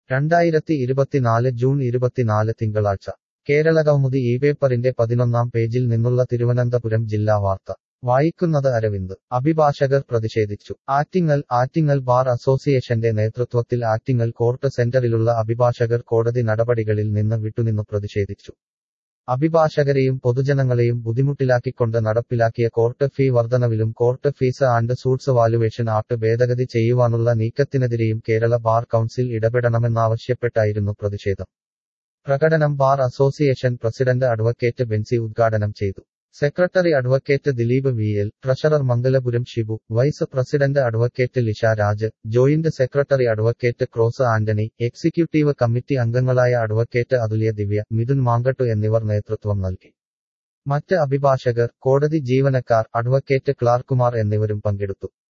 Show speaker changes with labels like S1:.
S1: രണ്ടായിരത്തി ഇരുപത്തിനാല് ജൂൺ ഇരുപത്തിനാല് തിങ്കളാഴ്ച കേരളകൗമുദി ഈ പേപ്പറിന്റെ പതിനൊന്നാം പേജിൽ നിന്നുള്ള തിരുവനന്തപുരം ജില്ലാ വാർത്ത വായിക്കുന്നത് അരവിന്ദ് അഭിഭാഷകർ പ്രതിഷേധിച്ചു ആറ്റിങ്ങൽ ആറ്റിങ്ങൽ ബാർ അസോസിയേഷന്റെ നേതൃത്വത്തിൽ ആറ്റിങ്ങൽ കോർട്ട് സെന്ററിലുള്ള അഭിഭാഷകർ കോടതി നടപടികളിൽ നിന്ന് വിട്ടുനിന്നു പ്രതിഷേധിച്ചു അഭിഭാഷകരെയും പൊതുജനങ്ങളെയും ബുദ്ധിമുട്ടിലാക്കിക്കൊണ്ട് നടപ്പിലാക്കിയ കോർട്ട് ഫീ വർധനവിലും court fees and suits valuation act ഭേദഗതി ചെയ്യുവാനുള്ള നീക്കത്തിനെതിരെയും കേരള ബാർ കൗൺസിൽ ഇടപെടണമെന്നാവശ്യപ്പെട്ടായിരുന്നു പ്രതിഷേധം പ്രകടനം bar association president advocate Benzy ഉദ്ഘാടനം ചെയ്തു secretary advocate Dileep V L treasurer Mangalapuram Shibu vice president advocate Lisha Raj joint secretary advocate Cross Antony executive committee അംഗങ്ങളായ അഡ്വക്കേറ്റ് അതുല്യ ദിവ്യ മിഥുൻ മാങ്കട്ടു എന്നിവർ നേതൃത്വം നൽകി മറ്റ് അഭിഭാഷകർ കോടതി ജീവനക്കാർ അഡ്വക്കേറ്റ് ക്ലാർക്കുമാർ എന്നിവരും പങ്കെടുത്തു